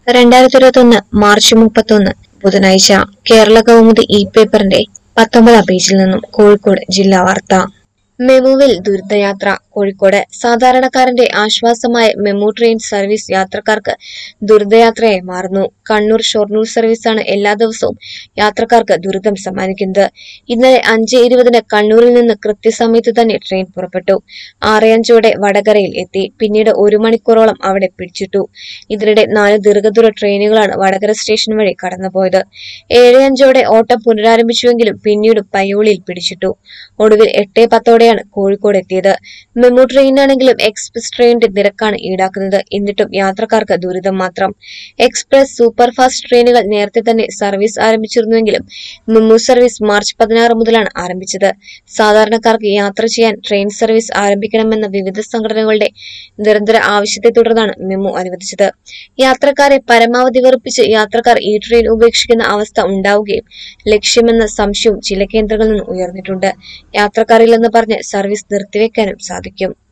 രണ്ടായിരത്തി ഇരുപത്തൊന്ന് മാർച്ച് മുപ്പത്തൊന്ന് ബുധനാഴ്ച കേരള കൗമുദി ഇ പേപ്പറിന്റെ പത്തൊമ്പതാം പേജിൽ നിന്നും കോഴിക്കോട് ജില്ലാ വാർത്ത മെമുവിൽ ദുരിതയാത്ര കോഴിക്കോട് സാധാരണക്കാരന്റെ ആശ്വാസമായ മെമു ട്രെയിൻ സർവീസ് യാത്രക്കാർക്ക് ദുരിതയാത്രയായി മാറുന്നു കണ്ണൂർ ഷൊർണൂർ സർവീസാണ് എല്ലാ ദിവസവും യാത്രക്കാർക്ക് ദുരിതം സമ്മാനിക്കുന്നത് ഇന്നലെ അഞ്ച് ഇരുപതിന് കണ്ണൂരിൽ നിന്ന് കൃത്യസമയത്ത് തന്നെ ട്രെയിൻ പുറപ്പെട്ടു ആറ് അഞ്ചോടെ വടകരയിൽ എത്തി പിന്നീട് ഒരു മണിക്കൂറോളം അവിടെ പിടിച്ചിട്ടു ഇതിനിടെ നാല് ദീർഘദൂര ട്രെയിനുകളാണ് വടകര സ്റ്റേഷൻ വഴി കടന്നുപോയത് ഏഴ് അഞ്ചോടെ ഓട്ടം പുനരാരംഭിച്ചുവെങ്കിലും പിന്നീട് പയ്യോളിയിൽ പിടിച്ചിട്ടു ഒടുവിൽ എട്ട് പത്തോടെയാണ് കോഴിക്കോട് എത്തിയത് മെമു ട്രെയിനാണെങ്കിലും എക്സ്പ്രസ് ട്രെയിനിന്റെ നിരക്കാണ് ഈടാക്കുന്നത് എന്നിട്ടും യാത്രക്കാർക്ക് ദുരിതം മാത്രം എക്സ്പ്രസ് സൂപ്പർ ഫാസ്റ്റ് ട്രെയിനുകൾ നേരത്തെ തന്നെ സർവീസ് ആരംഭിച്ചിരുന്നുവെങ്കിലും മെമു സർവീസ് മാർച്ച് പതിനാറ് മുതലാണ് ആരംഭിച്ചത് സാധാരണക്കാർക്ക് യാത്ര ചെയ്യാൻ ട്രെയിൻ സർവീസ് ആരംഭിക്കണമെന്ന വിവിധ സംഘടനകളുടെ നിരന്തര ആവശ്യത്തെ തുടർന്നാണ് മെമു അനുവദിച്ചത് യാത്രക്കാരെ പരമാവധി വെറുപ്പിച്ച് യാത്രക്കാർ ഈ ട്രെയിൻ ഉപേക്ഷിക്കുന്ന അവസ്ഥ ഉണ്ടാവുകയും ലക്ഷ്യമെന്ന സംശയവും ചില കേന്ദ്രങ്ങളിൽ നിന്ന് ഉയർന്നിട്ടുണ്ട് യാത്രക്കാരില്ലെന്ന് പറഞ്ഞ് സർവീസ് നിർത്തിവെക്കാനും സാധിക്കും